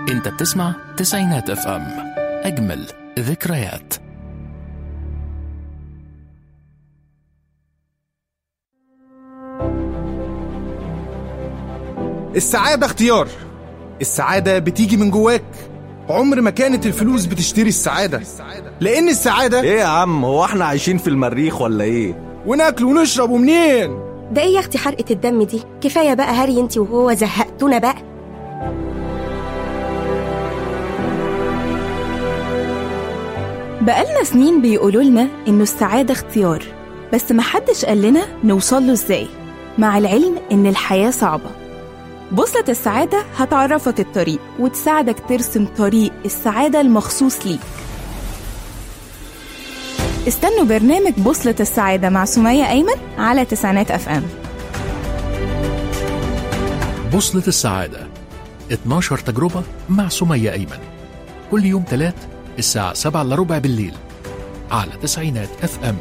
انت بتسمع تسعينات اف ام اجمل ذكريات السعادة اختيار السعادة بتيجي من جواك عمر ما كانت الفلوس بتشتري السعادة لأن السعادة ايه يا عم هو احنا عايشين في المريخ ولا ايه وناكل ونشرب ومنين ده ايه يا اختي حرقة الدم دي كفاية بقى هري انتي وهو زهقتونا بقى بقالنا سنين بيقولوا لنا إنه السعادة اختيار بس محدش قال لنا نوصل له إزاي مع العلم إن الحياة صعبة بوصلة السعادة هتعرفك الطريق وتساعدك ترسم طريق السعادة المخصوص ليك استنوا برنامج بوصلة السعادة مع سمية أيمن على تسعينات أف أم بوصلة السعادة 12 تجربة مع سمية أيمن كل يوم تلات الساعة 7 إلا ربع بالليل على تسعينات اف ام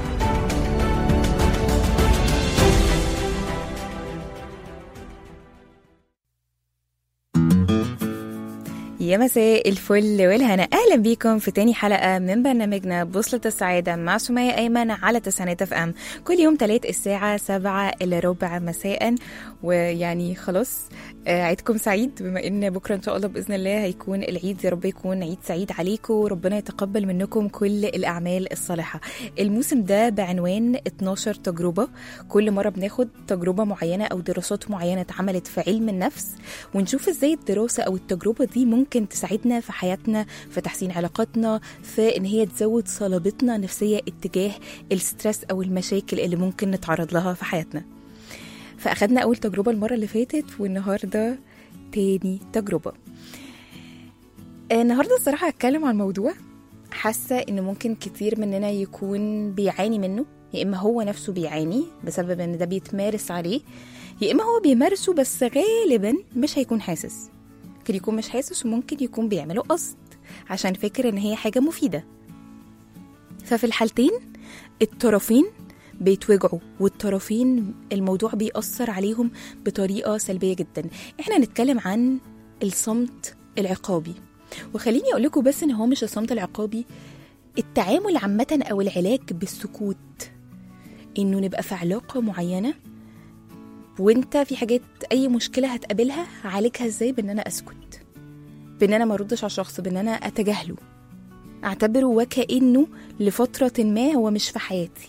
يا مساء الفل والهنا اهلا بيكم في تاني حلقه من برنامجنا بوصله السعاده مع سمية ايمن على تسعينات اف ام كل يوم تلات الساعه سبعة الا ربع مساء ويعني خلاص آه، عيدكم سعيد بما ان بكره ان شاء الله باذن الله هيكون العيد يا رب يكون عيد سعيد عليكم وربنا يتقبل منكم كل الاعمال الصالحه الموسم ده بعنوان 12 تجربه كل مره بناخد تجربه معينه او دراسات معينه اتعملت في علم النفس ونشوف ازاي الدراسه او التجربه دي ممكن تساعدنا في حياتنا في تحسين علاقاتنا في ان هي تزود صلابتنا النفسيه اتجاه الستريس او المشاكل اللي ممكن نتعرض لها في حياتنا فاخدنا اول تجربه المره اللي فاتت والنهارده تاني تجربه النهارده الصراحه هتكلم عن موضوع حاسه ان ممكن كتير مننا يكون بيعاني منه يا اما هو نفسه بيعاني بسبب ان ده بيتمارس عليه يا اما هو بيمارسه بس غالبا مش هيكون حاسس ممكن يكون مش حاسس وممكن يكون بيعمله قصد عشان فاكر ان هي حاجه مفيده ففي الحالتين الطرفين بيتوجعوا والطرفين الموضوع بيأثر عليهم بطريقة سلبية جدا احنا نتكلم عن الصمت العقابي وخليني اقول لكم بس ان هو مش الصمت العقابي التعامل عامة او العلاج بالسكوت انه نبقى في علاقة معينة وانت في حاجات اي مشكلة هتقابلها عالجها ازاي بان انا اسكت بان انا ما اردش على الشخص بان انا اتجاهله اعتبره وكانه لفترة ما هو مش في حياتي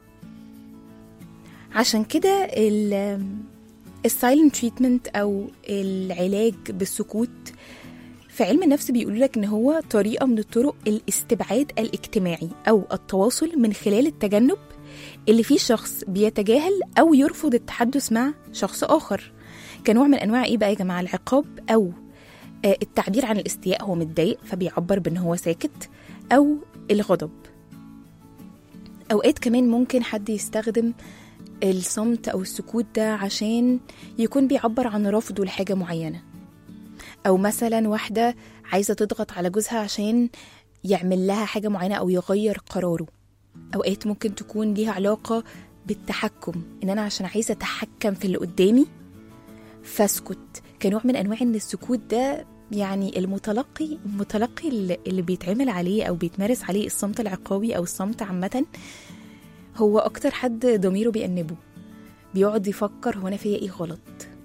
عشان كده السايلنت تريتمنت او العلاج بالسكوت في علم النفس بيقولوا لك ان هو طريقه من الطرق الاستبعاد الاجتماعي او التواصل من خلال التجنب اللي فيه شخص بيتجاهل او يرفض التحدث مع شخص اخر كنوع من انواع ايه بقى يا جماعه العقاب او آه، التعبير عن الاستياء هو متضايق فبيعبر بان هو ساكت او الغضب اوقات كمان ممكن حد يستخدم الصمت او السكوت ده عشان يكون بيعبر عن رفضه لحاجه معينه او مثلا واحده عايزه تضغط على جوزها عشان يعمل لها حاجه معينه او يغير قراره اوقات ممكن تكون ليها علاقه بالتحكم ان انا عشان عايزه اتحكم في اللي قدامي فاسكت كنوع من انواع ان السكوت ده يعني المتلقي المتلقي اللي اللي بيتعمل عليه او بيتمارس عليه الصمت العقابي او الصمت عامه هو اكتر حد ضميره بيأنبه بيقعد يفكر هو انا فيا ايه غلط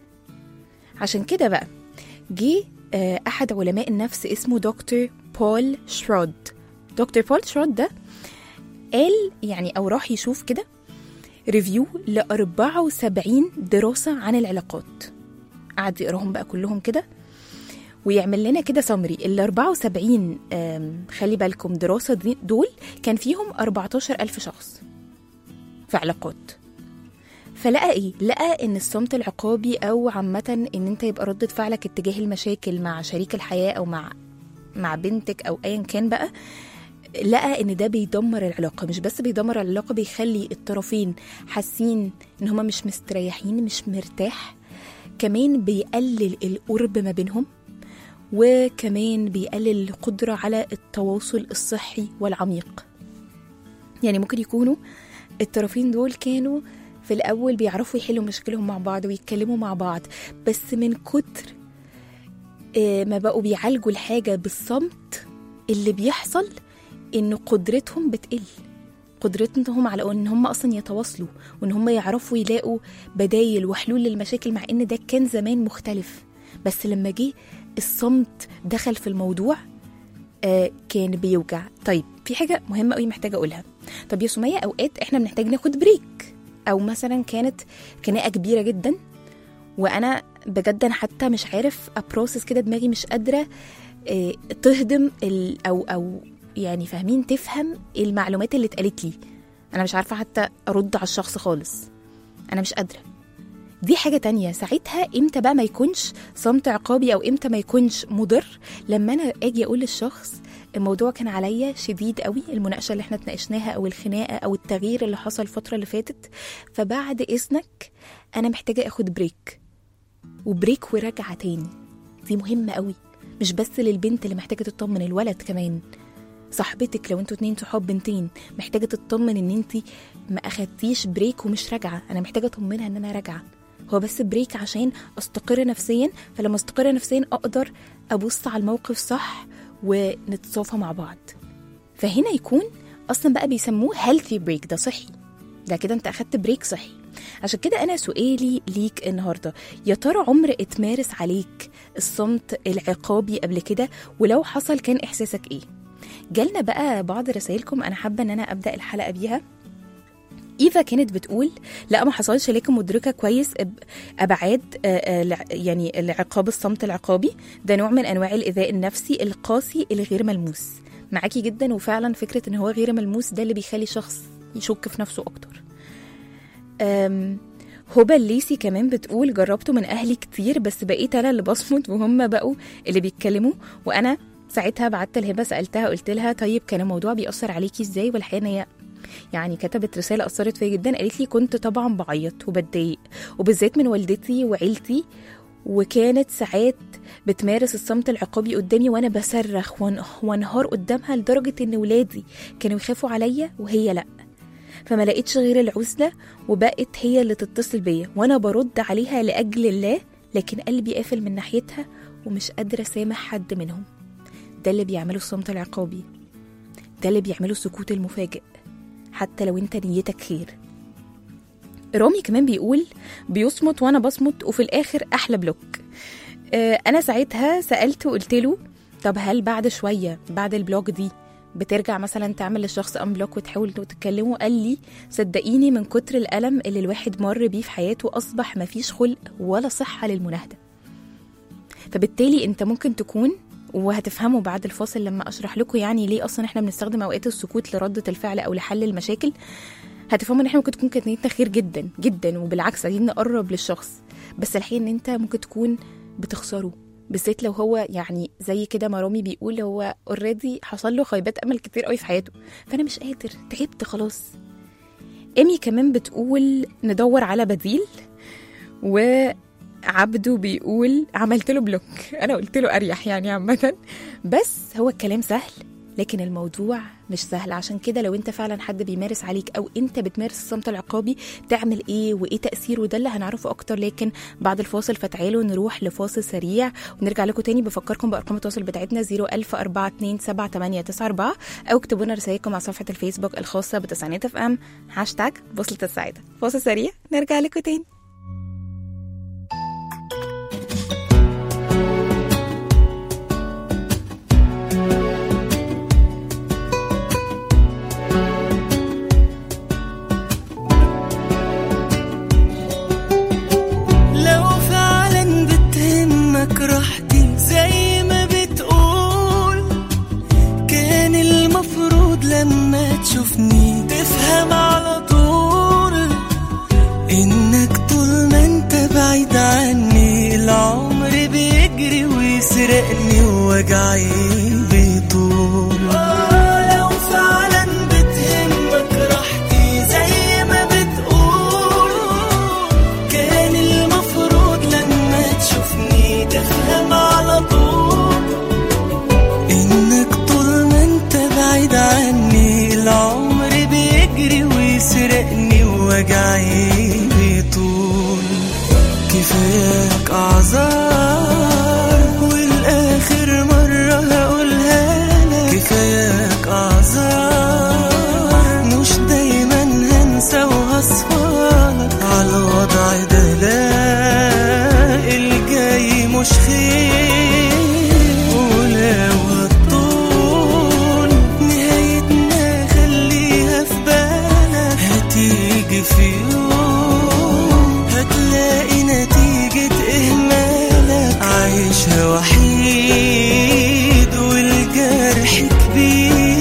عشان كده بقى جه آه، احد علماء النفس اسمه دكتور بول شرود دكتور بول شرود ده قال يعني او راح يشوف كده ريفيو ل 74 دراسه عن العلاقات قعد يقراهم بقى كلهم كده ويعمل لنا كده سمري ال 74 آم، خلي بالكم دراسه دي- دول كان فيهم 14 ألف شخص في علاقات فلقى ايه لقى ان الصمت العقابي او عامه ان انت يبقى ردة فعلك اتجاه المشاكل مع شريك الحياه او مع مع بنتك او ايا كان بقى لقى ان ده بيدمر العلاقه مش بس بيدمر العلاقه بيخلي الطرفين حاسين ان هما مش مستريحين مش مرتاح كمان بيقلل القرب ما بينهم وكمان بيقلل القدرة على التواصل الصحي والعميق يعني ممكن يكونوا الطرفين دول كانوا في الأول بيعرفوا يحلوا مشاكلهم مع بعض ويتكلموا مع بعض بس من كتر آه، ما بقوا بيعالجوا الحاجة بالصمت اللي بيحصل إن قدرتهم بتقل قدرتهم على ان هم اصلا يتواصلوا وان هم يعرفوا يلاقوا بدايل وحلول للمشاكل مع ان ده كان زمان مختلف بس لما جه الصمت دخل في الموضوع آه كان بيوجع طيب في حاجه مهمه قوي محتاجه اقولها طب يا سميه اوقات احنا بنحتاج ناخد بريك او مثلا كانت خناقه كبيره جدا وانا بجد انا حتى مش عارف ابروسس كده دماغي مش قادره آه، تهضم ال او او يعني فاهمين تفهم المعلومات اللي اتقالت لي انا مش عارفه حتى ارد على الشخص خالص انا مش قادره دي حاجة تانية ساعتها امتى بقى ما يكونش صمت عقابي او امتى ما يكونش مضر لما انا اجي اقول للشخص الموضوع كان عليا شديد قوي المناقشة اللي احنا اتناقشناها او الخناقة او التغيير اللي حصل الفترة اللي فاتت فبعد اذنك انا محتاجة اخد بريك وبريك ورجعة تاني دي مهمة قوي مش بس للبنت اللي محتاجة تطمن الولد كمان صاحبتك لو انتوا اتنين صحاب بنتين محتاجة تطمن ان انت ما اخدتيش بريك ومش راجعة انا محتاجة اطمنها ان انا راجعة هو بس بريك عشان استقر نفسيا فلما استقر نفسيا اقدر ابص على الموقف صح ونتصافى مع بعض فهنا يكون اصلا بقى بيسموه healthy بريك ده صحي ده كده انت اخدت بريك صحي عشان كده انا سؤالي ليك النهارده يا ترى عمر اتمارس عليك الصمت العقابي قبل كده ولو حصل كان احساسك ايه جالنا بقى بعض رسائلكم انا حابه ان انا ابدا الحلقه بيها ايفا كانت بتقول لا ما حصلش لكن مدركه كويس أب- ابعاد آه، آه، الع- يعني العقاب الصمت العقابي ده نوع من انواع الايذاء النفسي القاسي الغير ملموس معاكي جدا وفعلا فكره ان هو غير ملموس ده اللي بيخلي شخص يشك في نفسه اكتر أم، هبة الليسي كمان بتقول جربته من اهلي كتير بس بقيت انا اللي بصمت وهم بقوا اللي بيتكلموا وانا ساعتها بعت لهبه سالتها قلت لها طيب كان الموضوع بيأثر عليكي ازاي والحقيقه إن هي يعني كتبت رسالة أثرت فيا جدا قالت لي كنت طبعا بعيط وبتضايق وبالذات من والدتي وعيلتي وكانت ساعات بتمارس الصمت العقابي قدامي وانا بصرخ وان- وانهار قدامها لدرجة ان ولادي كانوا يخافوا عليا وهي لا فما لقيتش غير العزلة وبقت هي اللي تتصل بيا وانا برد عليها لأجل الله لكن قلبي قافل من ناحيتها ومش قادرة اسامح حد منهم ده اللي بيعمله الصمت العقابي ده اللي بيعمله السكوت المفاجئ حتى لو انت نيتك خير رامي كمان بيقول بيصمت وانا بصمت وفي الاخر احلى بلوك آه، انا ساعتها سالته وقلت له طب هل بعد شويه بعد البلوك دي بترجع مثلا تعمل للشخص ان بلوك وتحاول تكلمه قال لي صدقيني من كتر الالم اللي الواحد مر بيه في حياته اصبح مفيش خلق ولا صحه للمناهده فبالتالي انت ممكن تكون وهتفهموا بعد الفاصل لما اشرح لكم يعني ليه اصلا احنا بنستخدم اوقات السكوت لردة الفعل او لحل المشاكل هتفهموا ان احنا ممكن تكون كانت نيتنا خير جدا جدا وبالعكس عايزين نقرب للشخص بس الحقيقه ان انت ممكن تكون بتخسره بالذات لو هو يعني زي كده ما رامي بيقول هو اوريدي حصل له خيبات امل كتير قوي في حياته فانا مش قادر تعبت خلاص ايمي كمان بتقول ندور على بديل وعبده بيقول عملت له بلوك انا قلت له اريح يعني عامه بس هو الكلام سهل لكن الموضوع مش سهل عشان كده لو انت فعلا حد بيمارس عليك او انت بتمارس الصمت العقابي تعمل ايه وايه تاثيره ده اللي هنعرفه اكتر لكن بعد الفاصل فتعالوا نروح لفاصل سريع ونرجع لكم تاني بفكركم بارقام التواصل بتاعتنا 010427894 او اكتبوا لنا رسائلكم على صفحه الفيسبوك الخاصه بتسعينات اف ام هاشتاج بوصله السعاده فاصل سريع نرجع لكم تاني لو فعلا بتهمك راحتي زي ما بتقول كان المفروض لما تشوفني تفهم على طول انك طول ما انت بعيد عني العمر بيجري ويسرقني ووجعي بيطول آه، لو فعلا بتهمك راحتي زي ما بتقول كان المفروض لما تشوفني تفهم على طول انك طول ما انت بعيد عني العمر بيجري ويسرقني ووجعي بيطول كفاياك اعذار والقلب ملوش خير ولو هتطول نهايتنا خليها في بالك هتيجي في يوم هتلاقي نتيجة إهمالك عايشها وحيد والجرح كبير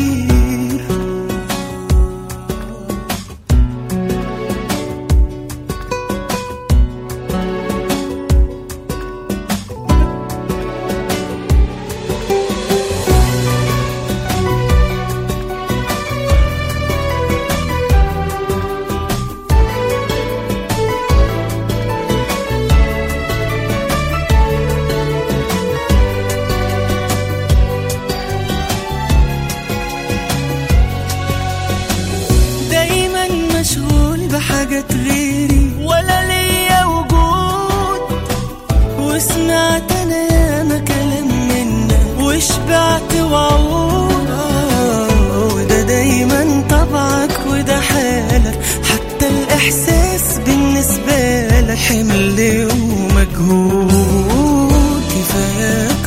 دايما مشغول بحاجات غيري ولا ليا وجود وسمعت انا ياما كلام منك وشبعت وعود آه، وده دايما طبعك وده حالك حتى الاحساس بالنسبه لك حمل ومجهود كفاياك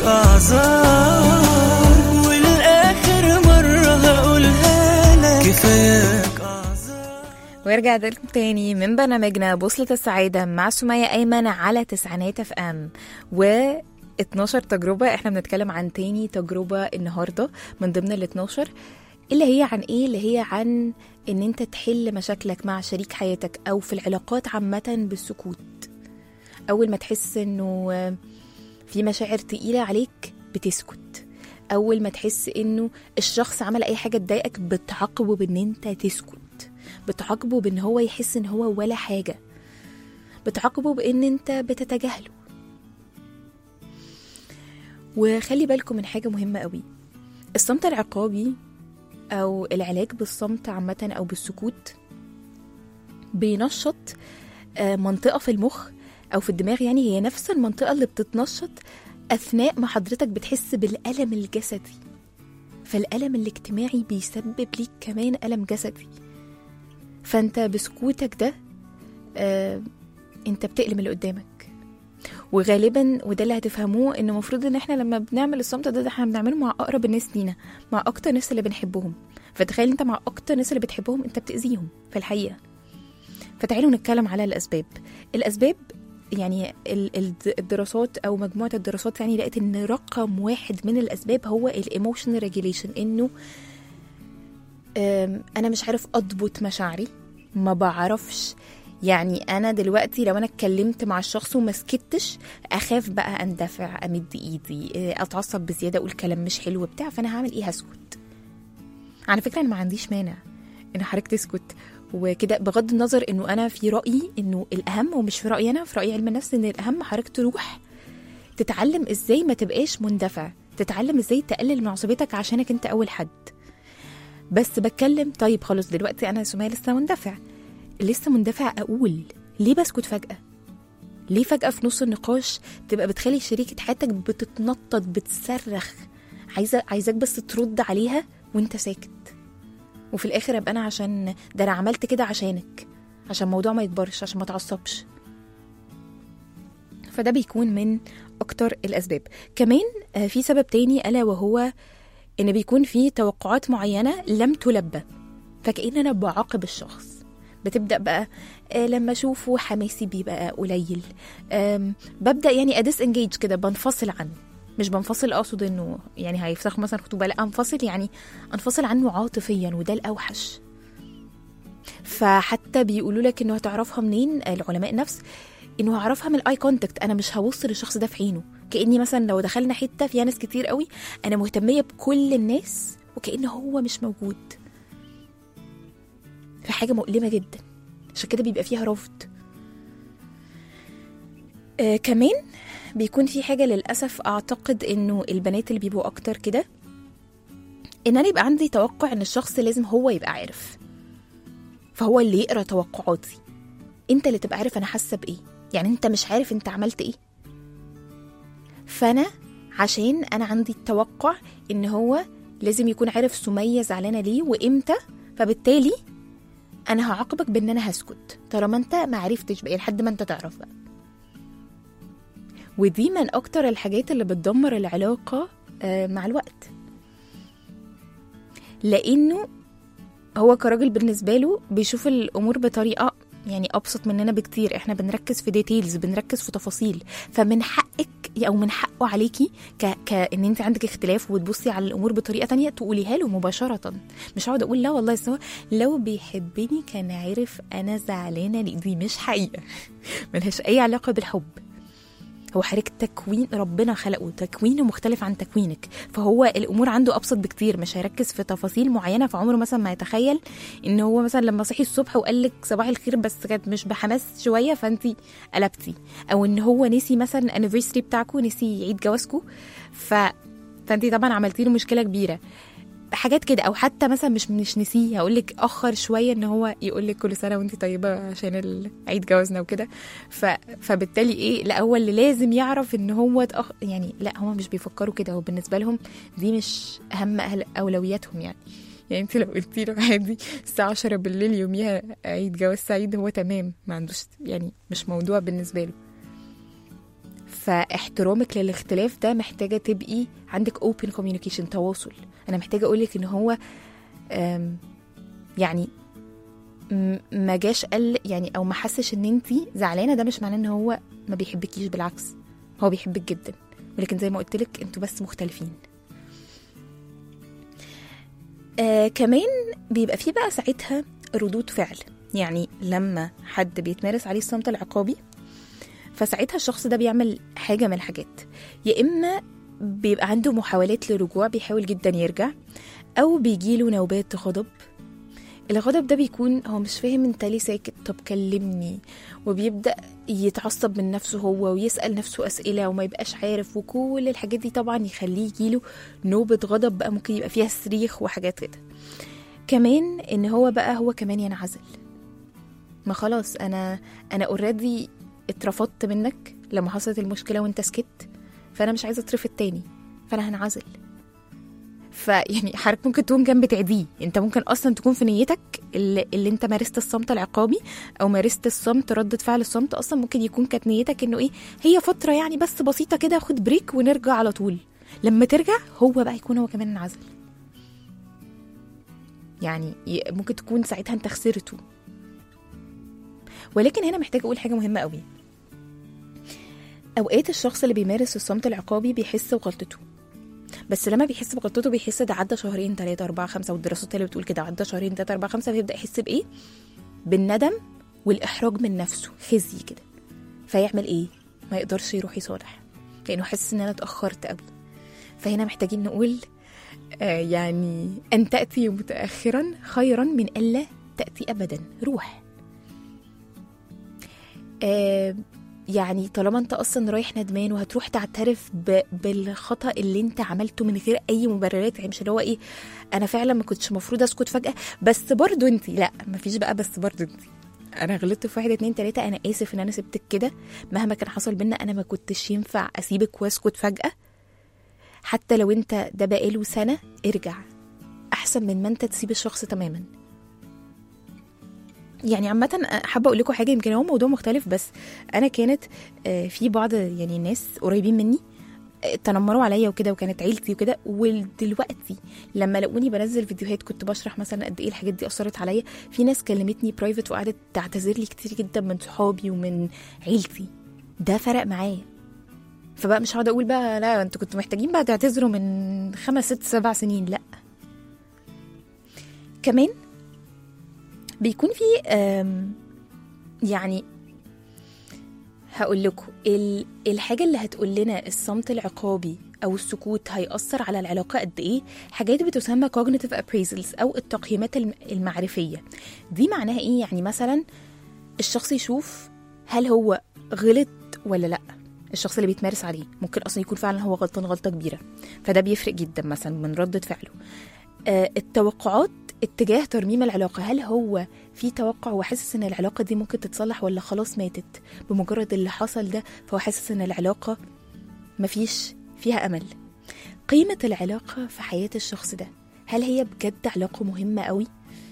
اعذار والاخر مره هقولها لك كفاياك اعذار ورجعت لكم تاني من برنامجنا بوصلة السعادة مع سمية أيمن على تسعينات اف ام و 12 تجربة احنا بنتكلم عن تاني تجربة النهاردة من ضمن ال 12 اللي هي عن ايه اللي هي عن ان انت تحل مشاكلك مع شريك حياتك او في العلاقات عامة بالسكوت اول ما تحس انه في مشاعر تقيلة عليك بتسكت اول ما تحس انه الشخص عمل اي حاجة تضايقك بتعاقبه بان انت تسكت بتعاقبه بان هو يحس ان هو ولا حاجة بتعاقبه بان انت بتتجاهله وخلي بالكم من حاجة مهمة قوي الصمت العقابي أو العلاج بالصمت عامة أو بالسكوت بينشط آه، منطقة في المخ أو في الدماغ يعني هي نفس المنطقة اللي بتتنشط أثناء ما حضرتك بتحس بالألم الجسدي فالألم الاجتماعي بيسبب ليك كمان ألم جسدي فأنت بسكوتك ده آه، أنت بتألم اللي قدامك وغالبا وده اللي هتفهموه ان المفروض ان احنا لما بنعمل الصمت ده, ده احنا بنعمله مع اقرب الناس لينا مع اكتر ناس اللي بنحبهم فتخيل انت مع اكتر ناس اللي بتحبهم انت بتاذيهم في الحقيقه فتعالوا نتكلم على الاسباب الاسباب يعني ال- ال- الدراسات او مجموعه الدراسات يعني لقت ان رقم واحد من الاسباب هو الايموشنال ريجوليشن انه أم، انا مش عارف اضبط مشاعري ما بعرفش يعني انا دلوقتي لو انا اتكلمت مع الشخص وما سكتش اخاف بقى اندفع امد ايدي إيه، اتعصب بزياده اقول كلام مش حلو بتاع فانا هعمل ايه هسكت على فكره انا ما عنديش مانع ان حضرتك تسكت وكده بغض النظر انه انا في رايي انه الاهم ومش في رايي انا في راي علم النفس ان الاهم حضرتك تروح تتعلم ازاي ما تبقاش مندفع تتعلم ازاي تقلل من عصبيتك عشانك انت اول حد بس بتكلم طيب خلاص دلوقتي انا سمية لسه مندفع لسه مندفع اقول ليه بسكت فجأة ليه فجأة في نص النقاش تبقى بتخلي شريكة حياتك بتتنطط بتصرخ عايزة عايزاك بس ترد عليها وانت ساكت وفي الاخر ابقى انا عشان ده انا عملت كده عشانك عشان الموضوع ما يكبرش عشان ما تعصبش فده بيكون من اكتر الاسباب كمان آه، في سبب تاني الا وهو ان بيكون في توقعات معينه لم تلبى فكأن انا بعاقب الشخص بتبدا بقى آه، لما اشوفه حماسي بيبقى قليل آم، ببدا يعني اديس انجيج كده بنفصل عنه مش بنفصل اقصد انه يعني هيفسخوا مثلا خطوبه لا انفصل يعني انفصل عنه عاطفيا وده الاوحش فحتى بيقولوا لك انه هتعرفها منين العلماء نفس انه هعرفها من الاي كونتاكت انا مش هبص للشخص ده في عينه كاني مثلا لو دخلنا حته فيها ناس كتير قوي انا مهتميه بكل الناس وكأن هو مش موجود فحاجه مؤلمه جدا عشان كده بيبقى فيها رفض آه كمان بيكون في حاجه للاسف اعتقد انه البنات اللي بيبقوا اكتر كده ان انا يبقى عندي توقع ان الشخص لازم هو يبقى عارف فهو اللي يقرا توقعاتي انت اللي تبقى عارف انا حاسه بايه يعني انت مش عارف انت عملت ايه فانا عشان انا عندي التوقع ان هو لازم يكون عارف سمية زعلانه ليه وامتى فبالتالي انا هعاقبك بان انا هسكت طالما انت ما عرفتش بقى لحد ما انت تعرف بقى ودي من اكتر الحاجات اللي بتدمر العلاقه آه، مع الوقت لانه هو كراجل بالنسبه له بيشوف الامور بطريقه يعني ابسط مننا بكتير احنا بنركز في ديتيلز بنركز في تفاصيل فمن حقك او من حقه عليكي ك... كان انت عندك اختلاف وتبصي على الامور بطريقه تانية تقوليها له مباشره مش هقعد اقول لا والله سوا لو بيحبني كان عارف انا زعلانه ليه دي مش حقيقه ملهاش اي علاقه بالحب هو حضرتك تكوين ربنا خلقه تكوينه مختلف عن تكوينك فهو الامور عنده ابسط بكتير مش هيركز في تفاصيل معينه فعمره مثلا ما يتخيل ان هو مثلا لما صحي الصبح وقال لك صباح الخير بس كانت مش بحماس شويه فانت قلبتي او ان هو نسي مثلا الانيفرساري بتاعكم نسي عيد جوازكم ف فانت طبعا عملتي له مشكله كبيره حاجات كده او حتى مثلا مش مش نسيه هقول لك اخر شويه ان هو يقول لك كل سنه وانت طيبه عشان ال- عيد جوازنا وكده ف... فبالتالي ايه لا هو اللي لازم يعرف ان هو تأخ... يعني لا هم مش بيفكروا كده هو بالنسبه لهم دي مش اهم أهل... اولوياتهم يعني يعني انت لو قلتي له عادي الساعه 10 بالليل يوميها عيد جواز سعيد هو تمام ما عندوش يعني مش موضوع بالنسبه له فاحترامك للاختلاف ده محتاجه تبقي عندك open communication تواصل انا محتاجه اقولك ان هو أم، يعني م- ما جاش قال يعني او ما حسش ان انت زعلانه ده مش معناه ان هو ما بيحبكيش بالعكس هو بيحبك جدا ولكن زي ما قلت لك انتوا بس مختلفين آه كمان بيبقى فيه بقى ساعتها ردود فعل يعني لما حد بيتمارس عليه الصمت العقابي فساعتها الشخص ده بيعمل حاجة من الحاجات يا إما بيبقى عنده محاولات لرجوع بيحاول جدا يرجع أو بيجيله نوبات غضب الغضب ده بيكون هو مش فاهم انت ليه ساكت طب كلمني وبيبدأ يتعصب من نفسه هو ويسأل نفسه أسئلة وما يبقاش عارف وكل الحاجات دي طبعا يخليه يجيله نوبة غضب بقى ممكن يبقى فيها صريخ وحاجات كده كمان ان هو بقى هو كمان ينعزل ما خلاص انا انا اوريدي اترفضت منك لما حصلت المشكله وانت سكت فانا مش عايزه اترفض تاني فانا هنعزل فيعني حضرتك ممكن تكون جنب تعديه انت ممكن اصلا تكون في نيتك اللي, اللي انت مارست الصمت العقابي او مارست الصمت ردة فعل الصمت اصلا ممكن يكون كانت نيتك انه ايه هي فتره يعني بس بسيطه كده خد بريك ونرجع على طول لما ترجع هو بقى يكون هو كمان انعزل يعني ي- ممكن تكون ساعتها انت خسرته ولكن هنا محتاجه اقول حاجه مهمه قوي اوقات الشخص اللي بيمارس الصمت العقابي بيحس بغلطته بس لما بيحس بغلطته بيحس ده عدى شهرين ثلاثة أربعة خمسة والدراسات اللي بتقول كده عدى شهرين ثلاثة أربعة خمسة فيبدأ يحس بإيه؟ بالندم والإحراج من نفسه خزي كده فيعمل إيه؟ ما يقدرش يروح يصالح لأنه حاسس إن أنا اتأخرت قوي فهنا محتاجين نقول آه يعني أن تأتي متأخرا خيرا من ألا تأتي أبدا روح آه يعني طالما انت اصلا رايح ندمان وهتروح تعترف ب... بالخطا اللي انت عملته من غير اي مبررات يعني مش اللي هو ايه انا فعلا ما كنتش المفروض اسكت فجاه بس برضو انت لا مفيش بقى بس برضو انت انا غلطت في واحد اتنين تلاته انا اسف ان انا سبتك كده مهما كان حصل بينا انا ما كنتش ينفع اسيبك واسكت فجاه حتى لو انت ده بقاله سنه ارجع احسن من ما انت تسيب الشخص تماما يعني عامة حابة أقول لكم حاجة يمكن هو موضوع مختلف بس أنا كانت آه، في بعض يعني ناس قريبين مني آه، تنمروا عليا وكده وكانت عيلتي وكده ودلوقتي لما لقوني بنزل فيديوهات كنت بشرح مثلا قد ايه الحاجات دي اثرت عليا في ناس كلمتني برايفت وقعدت تعتذر لي كتير جدا من صحابي ومن عيلتي ده فرق معايا فبقى مش هقعد اقول بقى لا انتوا كنتوا محتاجين بقى تعتذروا من خمس ست سبع سنين لا كمان بيكون في آم، يعني هقول لكم ال- الحاجة اللي هتقول لنا الصمت العقابي أو السكوت هيأثر على العلاقة قد إيه حاجات بتسمى cognitive appraisals أو التقييمات الم- المعرفية دي معناها إيه يعني مثلا الشخص يشوف هل هو غلط ولا لأ الشخص اللي بيتمارس عليه ممكن أصلا يكون فعلا هو غلطان غلطة كبيرة فده بيفرق جدا مثلا من ردة فعله آه، التوقعات اتجاه ترميم العلاقة هل هو في توقع وحاسس ان العلاقة دي ممكن تتصلح ولا خلاص ماتت بمجرد اللي حصل ده فهو حاسس ان العلاقة مفيش فيها امل قيمة العلاقة في حياة الشخص ده هل هي بجد علاقة مهمة قوي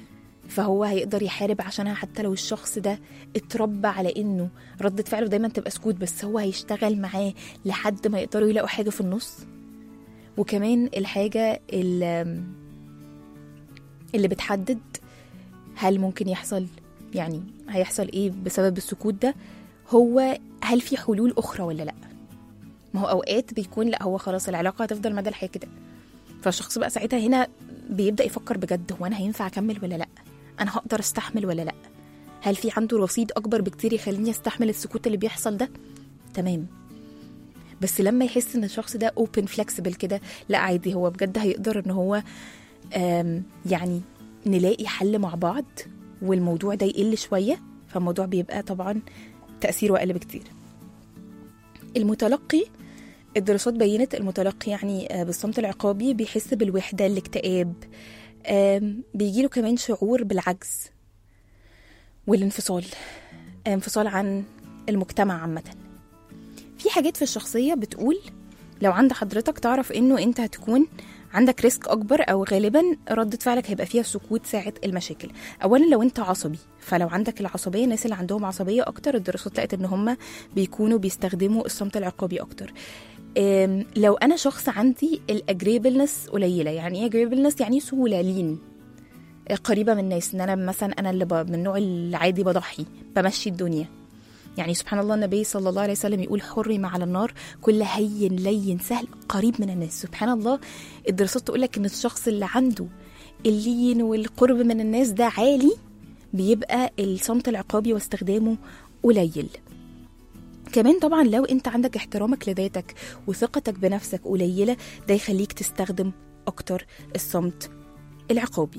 فهو هيقدر يحارب عشانها حتى لو الشخص ده اتربى على انه ردة فعله دايما تبقى سكوت بس هو هيشتغل معاه لحد ما يقدروا يلاقوا حاجة في النص وكمان الحاجة اللي, اللي بتحدد هل ممكن يحصل يعني هيحصل ايه بسبب السكوت ده هو هل في حلول اخرى ولا لا ما هو اوقات بيكون لا هو خلاص العلاقه هتفضل مدى الحياه كده فالشخص بقى ساعتها هنا بيبدا يفكر بجد هو انا هينفع اكمل ولا لا انا هقدر استحمل ولا لا هل في عنده رصيد اكبر بكتير يخليني استحمل السكوت اللي بيحصل ده تمام بس لما يحس ان الشخص ده اوبن فلكسبل كده لا عادي هو بجد هيقدر ان هو آم، يعني نلاقي حل مع بعض والموضوع ده يقل شويه فالموضوع بيبقى طبعا تاثيره اقل بكتير المتلقي الدراسات بينت المتلقي يعني آه، بالصمت العقابي بيحس بالوحدة الاكتئاب آم، بيجيله كمان شعور بالعجز والانفصال آه، انفصال عن المجتمع عامة في حاجات في الشخصية بتقول لو عند حضرتك تعرف انه انت هتكون عندك ريسك اكبر او غالبا ردة فعلك هيبقى فيها سكوت ساعة المشاكل اولا لو انت عصبي فلو عندك العصبية الناس اللي عندهم عصبية اكتر الدراسات لقت ان هم بيكونوا بيستخدموا الصمت العقابي اكتر أم، لو انا شخص عندي الاجريبلنس قليله يعني ايه اجريبلنس يعني سهوله لين قريبه من الناس ان انا مثلا انا اللي ب- من النوع العادي بضحي بمشي الدنيا يعني سبحان الله النبي صلى الله عليه وسلم يقول حرم على النار كل هين لين سهل قريب من الناس سبحان الله الدراسات تقول لك ان الشخص اللي عنده اللين والقرب من الناس ده عالي بيبقى الصمت العقابي واستخدامه قليل كمان طبعا لو انت عندك احترامك لذاتك وثقتك بنفسك قليله ده يخليك تستخدم اكتر الصمت العقابي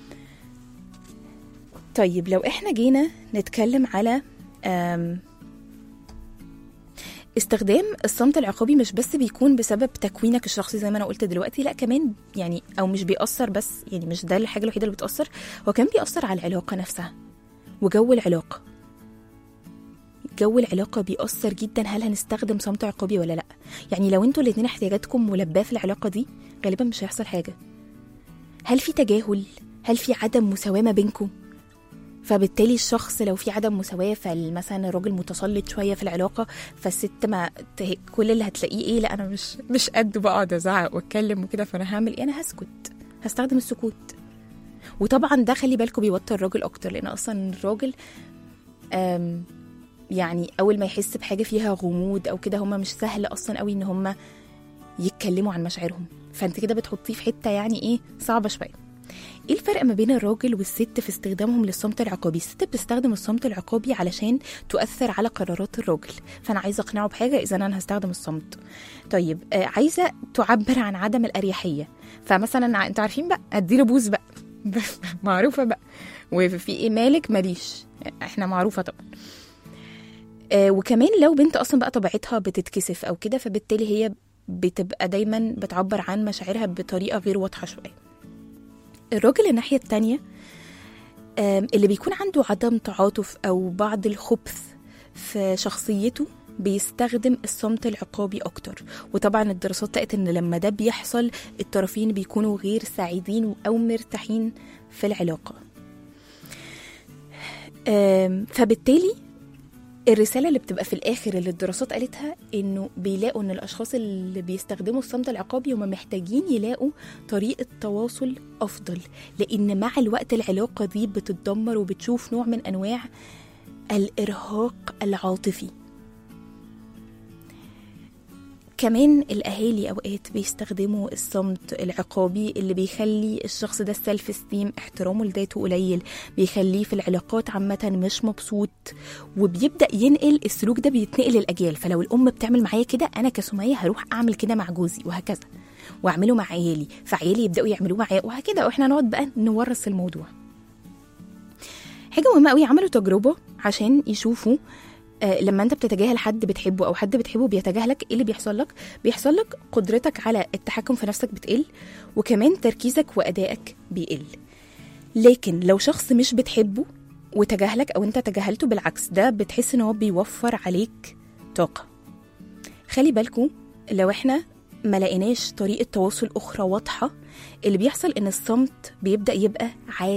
طيب لو احنا جينا نتكلم على أم، استخدام الصمت العقابي مش بس بيكون بسبب تكوينك الشخصي زي ما انا قلت دلوقتي لا كمان يعني او مش بيأثر بس يعني مش ده الحاجه الوحيده اللي بتأثر هو كمان بيأثر على العلاقه نفسها وجو العلاقه جو العلاقه بيأثر جدا هل هنستخدم صمت عقابي ولا لا يعني لو انتوا الاتنين احتياجاتكم ملباه في العلاقه دي غالبا مش هيحصل حاجه هل في تجاهل هل في عدم مساواه ما بينكم فبالتالي الشخص لو في عدم مساواه فمثلا الراجل متسلط شويه في العلاقه فالست ما ت- كل اللي هتلاقيه ايه لا انا مش مش قد بقعد ازعق واتكلم وكده فانا هعمل ايه انا هسكت هستخدم السكوت وطبعا ده خلي بالكم بيوتر الراجل اكتر لان اصلا الراجل أم يعني اول ما يحس بحاجه فيها غموض او كده هما مش سهل اصلا قوي ان هما يتكلموا عن مشاعرهم فانت كده بتحطيه في حته يعني ايه صعبه شويه ايه الفرق ما بين الراجل والست في استخدامهم للصمت العقابي الست بتستخدم الصمت العقابي علشان تؤثر على قرارات الراجل فانا عايزه اقنعه بحاجه اذا انا هستخدم الصمت طيب آه عايزه تعبر عن عدم الاريحيه فمثلا ع- انتوا عارفين بقى اديله بوز بقى معروفه بقى وفي ايه مالك ماليش احنا معروفه طبعا آه وكمان لو بنت اصلا بقى طبيعتها بتتكسف او كده فبالتالي هي بتبقى دايما بتعبر عن مشاعرها بطريقه غير واضحه شويه الراجل الناحيه التانية آم، اللي بيكون عنده عدم تعاطف او بعض الخبث في شخصيته بيستخدم الصمت العقابي اكتر وطبعا الدراسات لقت ان لما ده بيحصل الطرفين بيكونوا غير سعيدين او مرتاحين في العلاقه آم، فبالتالي الرسالة اللي بتبقى في الآخر اللي الدراسات قالتها إنه بيلاقوا إن الأشخاص اللي بيستخدموا الصمت العقابي هم محتاجين يلاقوا طريقة تواصل أفضل لأن مع الوقت العلاقة دي بتتدمر وبتشوف نوع من أنواع الإرهاق العاطفي كمان الأهالي أوقات بيستخدموا الصمت العقابي اللي بيخلي الشخص ده السلف استيم احترامه لذاته قليل بيخليه في العلاقات عامة مش مبسوط وبيبدأ ينقل السلوك ده بيتنقل للأجيال فلو الأم بتعمل معايا كده أنا كسمية هروح أعمل كده مع جوزي وهكذا وأعمله مع عيالي فعيالي يبدأوا يعملوه معايا وهكذا وإحنا نقعد بقى نورث الموضوع حاجة مهمة قوي عملوا تجربة عشان يشوفوا آه، لما انت بتتجاهل حد بتحبه او حد بتحبه بيتجاهلك ايه اللي بيحصل لك بيحصل لك قدرتك على التحكم في نفسك بتقل وكمان تركيزك وادائك بيقل لكن لو شخص مش بتحبه وتجاهلك او انت تجاهلته بالعكس ده بتحس ان هو بيوفر عليك طاقه خلي بالكم لو احنا ما لقيناش طريقه تواصل اخرى واضحه اللي بيحصل ان الصمت بيبدا يبقى عاده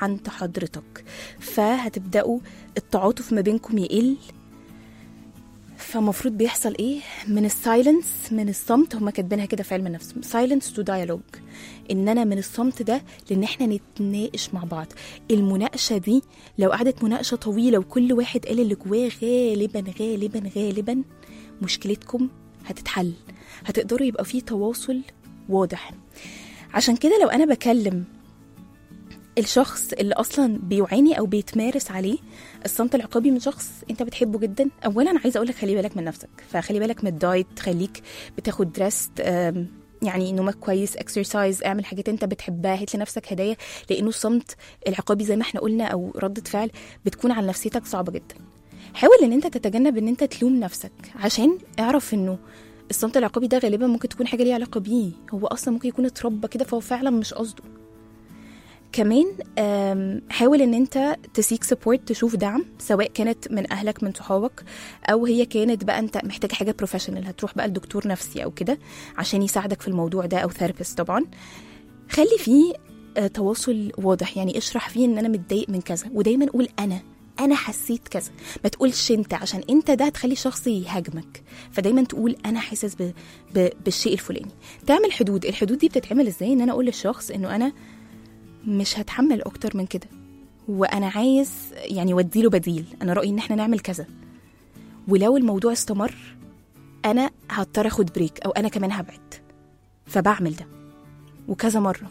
عند حضرتك فهتبداوا التعاطف ما بينكم يقل فمفروض بيحصل ايه من السايلنس من الصمت هما كاتبينها كده في علم النفس سايلنس تو دايالوج ان انا من الصمت ده لان احنا نتناقش مع بعض المناقشه دي لو قعدت مناقشه طويله وكل واحد قال اللي جواه غالبا غالبا غالبا مشكلتكم هتتحل هتقدروا يبقى في تواصل واضح عشان كده لو انا بكلم الشخص اللي اصلا بيعاني او بيتمارس عليه الصمت العقابي من شخص انت بتحبه جدا اولا عايزه اقول لك خلي بالك من نفسك فخلي بالك من الدايت خليك بتاخد ريست يعني نومك كويس اكسرسايز اعمل حاجات انت بتحبها هات لنفسك هدايا لانه الصمت العقابي زي ما احنا قلنا او ردة فعل بتكون على نفسيتك صعبه جدا حاول ان انت تتجنب ان انت تلوم نفسك عشان اعرف انه الصمت العقابي ده غالبا ممكن تكون حاجه ليها علاقه بيه هو اصلا ممكن يكون اتربى كده فهو فعلا مش قصده كمان آم، حاول ان انت تسيك سبورت تشوف دعم سواء كانت من اهلك من صحابك او هي كانت بقى انت محتاج حاجه بروفيشنال هتروح بقى لدكتور نفسي او كده عشان يساعدك في الموضوع ده او ثيرابيست طبعا خلي فيه آه، تواصل واضح يعني اشرح فيه ان انا متضايق من كذا ودايما قول انا انا حسيت كذا ما تقولش انت عشان انت ده هتخلي شخص يهاجمك فدايما تقول انا حاسس ب... ب... بالشيء الفلاني تعمل حدود الحدود دي بتتعمل ازاي ان انا اقول للشخص انه انا مش هتحمل اكتر من كده وانا عايز يعني وديله بديل انا رايي ان احنا نعمل كذا ولو الموضوع استمر انا هضطر اخد بريك او انا كمان هبعد فبعمل ده وكذا مره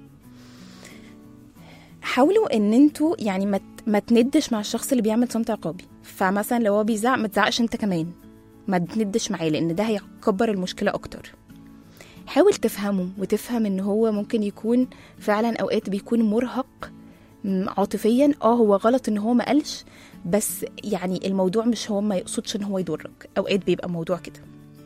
حاولوا ان انتوا يعني ما ت- ما تندش مع الشخص اللي بيعمل صمت عقابي فمثلا لو هو بيزعق ما تزعقش انت كمان ما تندش معاه لان ده هيكبر المشكله اكتر حاول تفهمه وتفهم ان هو ممكن يكون فعلا اوقات بيكون مرهق م- عاطفيا اه هو غلط ان هو ما قالش بس يعني الموضوع مش هو ما يقصدش ان هو يضرك اوقات بيبقى موضوع كده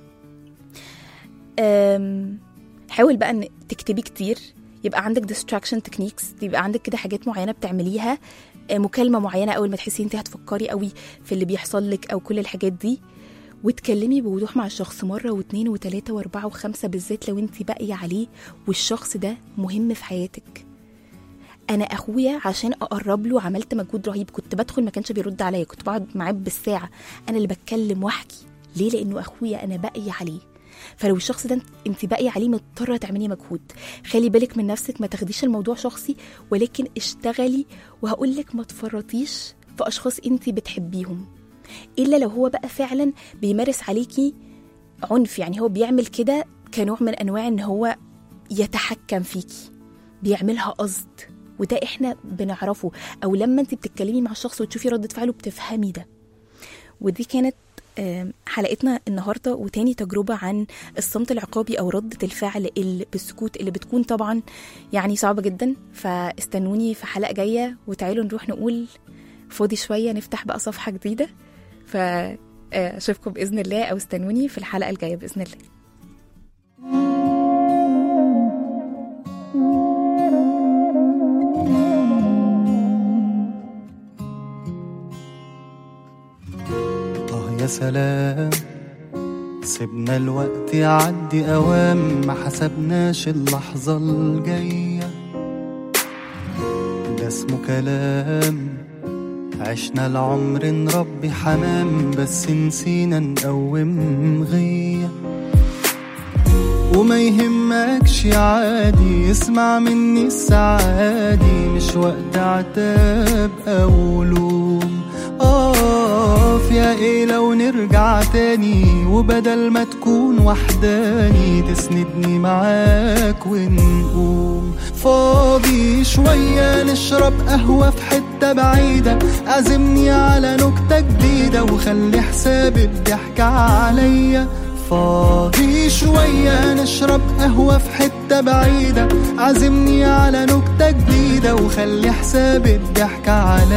أم، حاول بقى ان تكتبي كتير يبقى عندك distraction techniques يبقى عندك كده حاجات معينه بتعمليها آه، مكالمه معينه اول ما تحسي انت هتفكري قوي في اللي بيحصل لك او كل الحاجات دي وتكلمي بوضوح مع الشخص مرة واتنين وتلاتة واربعة وخمسة بالذات لو انت باقية عليه والشخص ده مهم في حياتك انا اخويا عشان اقرب له عملت مجهود رهيب كنت بدخل ما كانش بيرد عليا كنت بقعد معاه بالساعه انا اللي بتكلم واحكي ليه لانه اخويا انا باقيه عليه فلو الشخص ده انت باقيه عليه مضطره تعملي مجهود خلي بالك من نفسك ما تاخديش الموضوع شخصي ولكن اشتغلي وهقول لك ما تفرطيش في اشخاص انت بتحبيهم الا لو هو بقى فعلا بيمارس عليكي عنف يعني هو بيعمل كده كنوع من انواع ان هو يتحكم فيكي بيعملها قصد وده احنا بنعرفه او لما انت بتتكلمي مع الشخص وتشوفي ردة فعله بتفهمي ده ودي كانت آم، حلقتنا النهارده وتاني تجربه عن الصمت العقابي او ردة الفعل اللي بالسكوت اللي بتكون طبعا يعني صعبه جدا فاستنوني في حلقه جايه وتعالوا نروح نقول فاضي شويه نفتح بقى صفحه جديده فاشوفكم باذن الله او استنوني في الحلقه الجايه باذن الله آه يا سلام سيبنا الوقت يعدي أوام ما حسبناش اللحظة الجاية ده اسمه كلام عشنا العمر نربي حمام بس نسينا نقوم غيه وما يهمكش عادي اسمع مني السعادي مش وقت عتاب او لوم اقف يا ايه لو نرجع تاني وبدل ما تكون وحداني تسندني معاك ونقوم فاضي شوية نشرب قهوة في حتة بعيدة عزمني على نكتة جديدة وخلي حساب الضحك عليا فاضي شوية نشرب قهوة في حتة بعيدة عزمني على نكتة جديدة وخلي حساب الضحك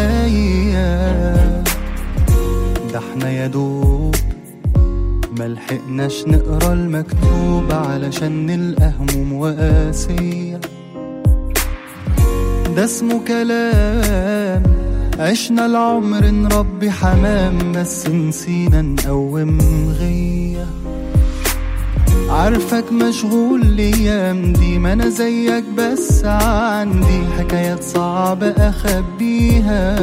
عليا ده احنا يا دوب ملحقناش نقرا المكتوب علشان نلقى هموم وقاسية ده اسمه كلام عشنا العمر نربي حمام بس نسينا نقوم غيه عارفك مشغول الايام دي ما انا زيك بس عندي حكايات صعبة اخبيها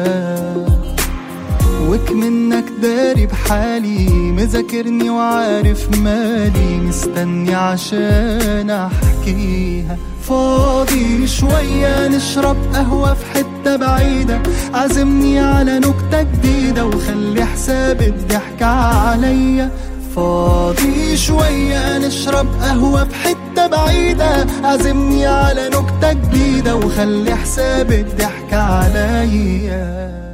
وك منك داري بحالي مذاكرني وعارف مالي مستني عشان احكيها فاضي شوية نشرب قهوة في حتة بعيدة عزمني على نكتة جديدة وخلي حساب الضحكة عليا فاضي شوية نشرب قهوة في حتة بعيدة عزمني على نكتة جديدة وخلي حساب الضحكة عليا